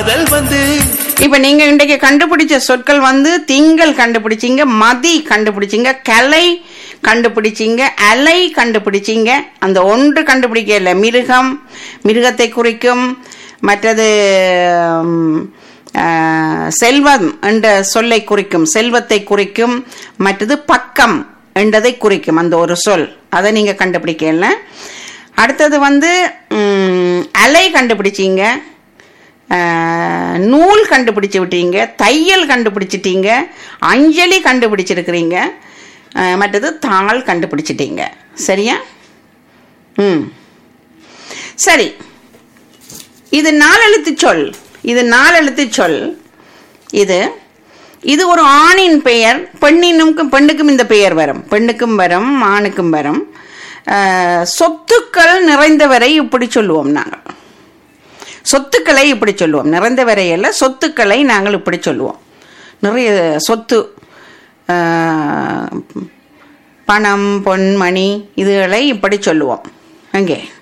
காதல் வந்து இப்ப நீங்க இன்றைக்கு கண்டுபிடிச்ச சொற்கள் வந்து திங்கள் கண்டுபிடிச்சீங்க மதி கண்டுபிடிச்சீங்க கலை கண்டுபிடிச்சீங்க அலை கண்டுபிடிச்சீங்க அந்த ஒன்று கண்டுபிடிக்கல மிருகம் மிருகத்தை குறிக்கும் மற்றது ம், ஆ, செல்வம் என்ற சொல்லை குறிக்கும் செல்வத்தை குறிக்கும் மற்றது பக்கம் என்றதை குறிக்கும் அந்த ஒரு சொல் அதை நீங்க கண்டுபிடிக்கல அடுத்தது வந்து ம், அலை கண்டுபிடிச்சீங்க ஆஹ், நூல் கண்டுபிடிச்சு விட்டீங்க தையல் கண்டுபிடிச்சிட்டீங்க அஞ்சலி கண்டுபிடிச்சிருக்கிறீங்க ஆஹ், மற்றது தாள் கண்டுபிடிச்சிட்டீங்க சரியா ம் சரி இது நாலெழுத்து சொல் இது நாலெழுத்து சொல் இது இது ஒரு ஆணின் பெயர் பெண்ணினுக்கும் பெண்ணுக்கும் இந்த பெயர் வரும் பெண்ணுக்கும் வரும் ஆணுக்கும் வரும் ஆஹ், சொத்துக்கள் நிறைந்தவரை இப்படி சொல்லுவோம் நாங்கள் சொத்துக்களை இப்படி சொல்லுவோம் நிறைந்த வரையில் சொத்துக்களை நாங்கள் இப்படி சொல்லுவோம் நிறைய சொத்து ஆஹ், பணம் பொன்மணி இதுகளை இப்படி சொல்லுவோம் அங்கே